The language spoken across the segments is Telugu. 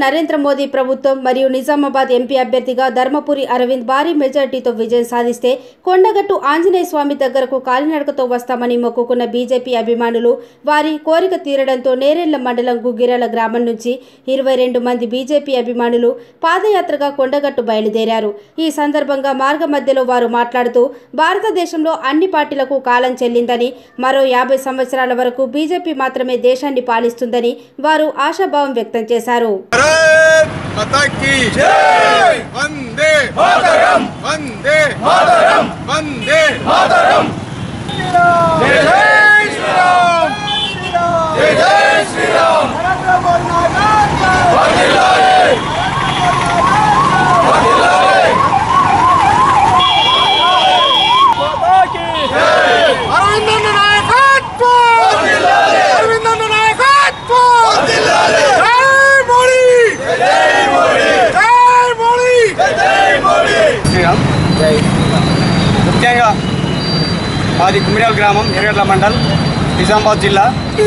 నరేంద్ర మోదీ ప్రభుత్వం మరియు నిజామాబాద్ ఎంపీ అభ్యర్థిగా ధర్మపురి అరవింద్ భారీ మెజార్టీతో విజయం సాధిస్తే కొండగట్టు ఆంజనేయ స్వామి దగ్గరకు కాలినడకతో వస్తామని మొక్కుకున్న బీజేపీ అభిమానులు వారి కోరిక తీరడంతో నేరెళ్ల మండలం గుగ్గిరాల గ్రామం నుంచి ఇరవై రెండు మంది బీజేపీ అభిమానులు పాదయాత్రగా కొండగట్టు బయలుదేరారు ఈ సందర్భంగా మార్గ మధ్యలో వారు మాట్లాడుతూ భారతదేశంలో అన్ని పార్టీలకు కాలం చెల్లిందని మరో యాభై సంవత్సరాల వరకు బీజేపీ మాత్రమే దేశాన్ని పాలిస్తుందని వారు ఆశాభావం వ్యక్తం చేశారు भारत माता की जय वंदे मातरम वंदे मातरम वंदे मातरम जय जय श्री राम जय जय श्री राम అరవిందన్న నాయకత్వం అరవిందన్న నాయకత్వం జై మోడీ జై మోడీ శ్రీరామ్ ముఖ్యంగా మాది కుమిరాల గ్రామం ఎర్రగడ్ల మండల్ నిజామాబాద్ జిల్లా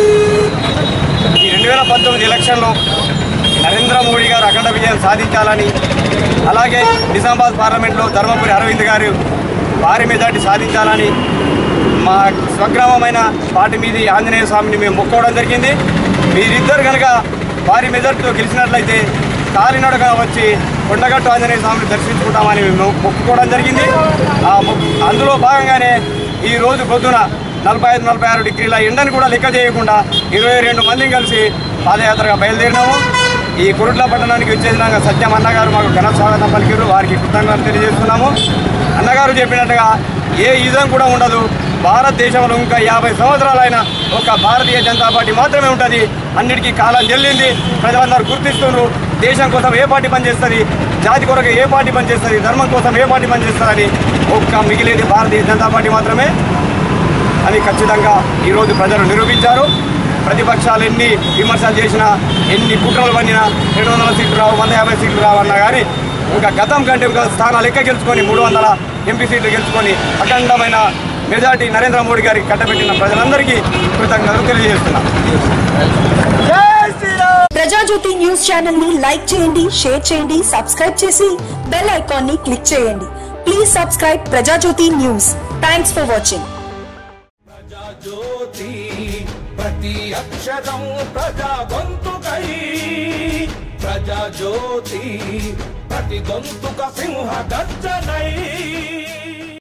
ఈ రెండు వేల పంతొమ్మిది ఎలక్షన్లో నరేంద్ర మోడీ గారు అఖండ విజయం సాధించాలని అలాగే నిజామాబాద్ పార్లమెంట్లో ధర్మపురి అరవింద్ గారు భారీ మెజార్టీ సాధించాలని మా స్వగ్రామమైన పాటి మీది ఆంజనేయ స్వామిని మేము మొక్కోవడం జరిగింది మీరిద్దరు కనుక భారీ మెజార్టీతో గెలిచినట్లయితే కాలినడగా వచ్చి కొండగట్టు ఆంజనేయ స్వామిని దర్శించుకుంటామని మేము మొక్కుకోవడం జరిగింది ఆ మొక్కు అందులో భాగంగానే ఈ రోజు పొద్దున నలభై ఐదు నలభై ఆరు డిగ్రీల ఎండను కూడా లెక్క చేయకుండా ఇరవై రెండు మందిని కలిసి పాదయాత్రగా బయలుదేరినాము ఈ కురుట్ల పట్టణానికి వచ్చేసినాక సత్యం అన్నగారు మాకు ఘన స్వాగతం పలికారు వారికి కృతజ్ఞతలు తెలియజేస్తున్నాము అన్నగారు చెప్పినట్టుగా ఏ యుద్ధం కూడా ఉండదు భారతదేశంలో ఇంకా యాభై సంవత్సరాలైన ఒక భారతీయ జనతా పార్టీ మాత్రమే ఉంటుంది అన్నిటికీ కాలం చెల్లింది ప్రజలందరూ గుర్తిస్తున్నారు దేశం కోసం ఏ పార్టీ పనిచేస్తుంది జాతి కొరకు ఏ పార్టీ పనిచేస్తుంది ధర్మం కోసం ఏ పార్టీ పనిచేస్తుందని ఒక్క మిగిలేది భారతీయ జనతా పార్టీ మాత్రమే అని ఖచ్చితంగా ఈరోజు ప్రజలు నిరూపించారు ప్రతిపక్షాలు ఎన్ని విమర్శలు చేసినా ఎన్ని కుట్రలు పన్నినా రెండు వందల సీట్లు రావు వంద యాభై సీట్లు రావన్నా కానీ ఇంకా గతం కంటే ఇంకా స్థానాలు ఎక్క గెలుచుకొని మూడు వందల ఎంపీ సీట్లు గెలుచుకొని అఖండమైన మెజార్టీ నరేంద్ర మోడీ గారికి కట్టబెట్టిన ప్రజలందరికీ కృతజ్ఞతలు తెలియజేస్తున్నాను ప్రజాజ్యోతి న్యూస్ ఛానల్ ని లైక్ చేయండి షేర్ చేయండి సబ్స్క్రైబ్ చేసి బెల్ ఐకాన్ ని క్లిక్ చేయండి please subscribe Prajajyothi news thanks for watching జ్యోతి ప్రతి అక్షరం ప్రజా గొంతుకై ప్రజా జ్యోతి ప్రతి గొంతుక సింహ గర్జనై